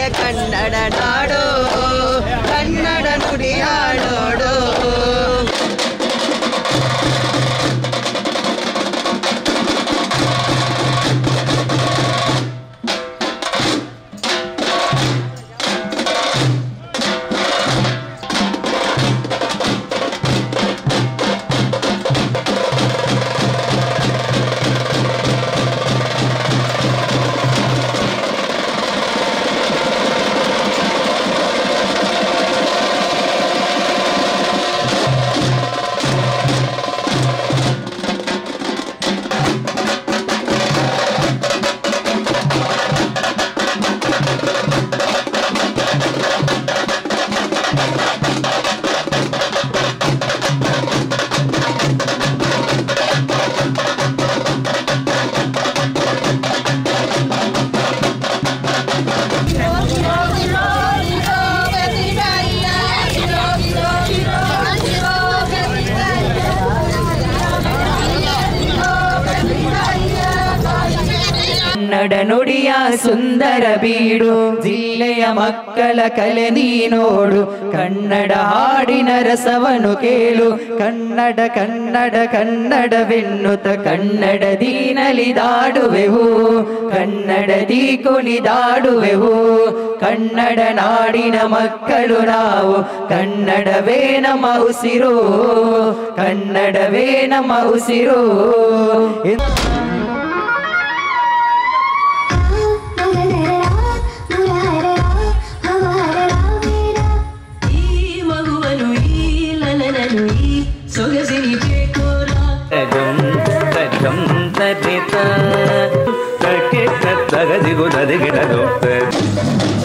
ಕನ್ನಡ ನಾಡು ಕನ್ನಡ ನುಡಿಯಾಡೋಡು ಕನ್ನಡ ನುಡಿಯ ಸುಂದರ ಬೀಡು ಜಿಲ್ಲೆಯ ಮಕ್ಕಳ ಕಲೆ ನೀ ನೋಡು ಕನ್ನಡ ಹಾಡಿನ ರಸವನು ಕೇಳು ಕನ್ನಡ ಕನ್ನಡ ಕನ್ನಡವೆನ್ನುತ್ತ ಕನ್ನಡದಿ ನಲಿದಾಡುವೆವು ಕನ್ನಡದಿ ಕುಣಿದಾಡುವೆವು ಕನ್ನಡ ನಾಡಿನ ಮಕ್ಕಳು ನಾವು ಕನ್ನಡವೇ ನಮ್ಮ ಉಸಿರು ಕನ್ನಡವೇ ನಮ್ಮ ಉಸಿರು ಎಂದು ಈ ಮಗುವನು ಈ ಲಲನನು ಈ ಸೊಗಸಿನಿ ಚೇಕೋರ ತಜಂ ತಜಂ ತಜಿತ ತಕ್ಕೆ ತಗದಿಗು ತದಿಗಿಡದು